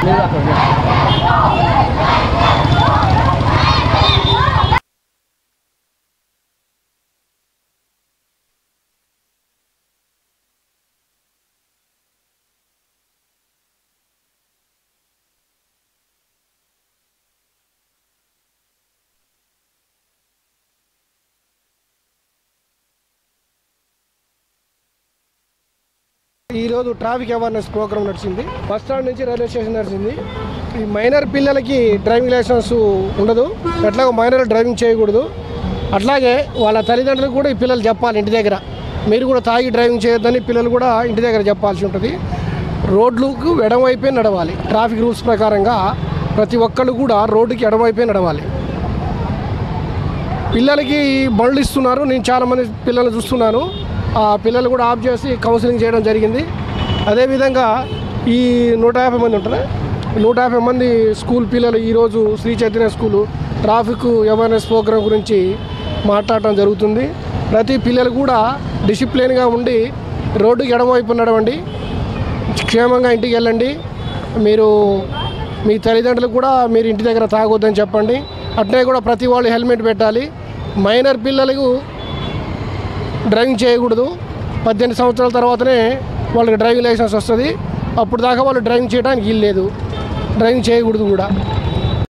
ఈరోజు traffic awareness program నడిచింది bus stand నుంచి రైల్వే స్టేషన్ నడిచింది ఈ మైనర్ పిల్లలకి డ్రైవింగ్ లైసెన్స్ ఉండదు ఎట్లాగో మైనర్ డ్రైవింగ్ చేయకూడదు అట్లాగే వాళ్ళ తల్లిదండ్రులకు కూడా ఈ పిల్లలు చెప్పాలి ఇంటి దగ్గర మీరు కూడా తాగి డ్రైవింగ్ చేయొద్దని పిల్లలు కూడా ఇంటి దగ్గర చెప్పాల్సి ఉంటుంది రోడ్లకు ఎడమవైపే నడవాలి ట్రాఫిక్ రూల్స్ ప్రకారంగా ప్రతి ఒక్కళ్ళు కూడా రోడ్డుకి ఎడమవైపే నడవాలి పిల్లలకి బండ్లు ఇస్తున్నారు నేను చాలామంది పిల్లలు చూస్తున్నాను ఆ పిల్లలు కూడా ఆఫ్ చేసి కౌన్సిలింగ్ చేయడం జరిగింది అదేవిధంగా ఈ నూట యాభై మంది ఉంటారు నూట యాభై మంది స్కూల్ పిల్లలు ఈరోజు Sri Chaitanya school traffic awareness program గురించి మాట్లాడటం జరుగుతుంది ప్రతి పిల్లలు కూడా డిసిప్లిన్గా ఉండి రోడ్డుకి ఎడమవైపు నడవండి క్షేమంగా ఇంటికి వెళ్ళండి మీరు మీ తల్లిదండ్రులకు కూడా మీరు ఇంటి దగ్గర తాగొద్దని చెప్పండి అట్నే కూడా ప్రతి వాళ్ళు హెల్మెట్ పెట్టాలి మైనర్ పిల్లలకు డ్రైవింగ్ చేయకూడదు పద్దెనిమిది సంవత్సరాల తర్వాతనే వాళ్ళకి డ్రైవింగ్ లైసెన్స్ వస్తుంది అప్పుడు దాకా వాళ్ళు డ్రైవింగ్ చేయడానికి వీలు లేదు డ్రైవింగ్ చేయకూడదు కూడా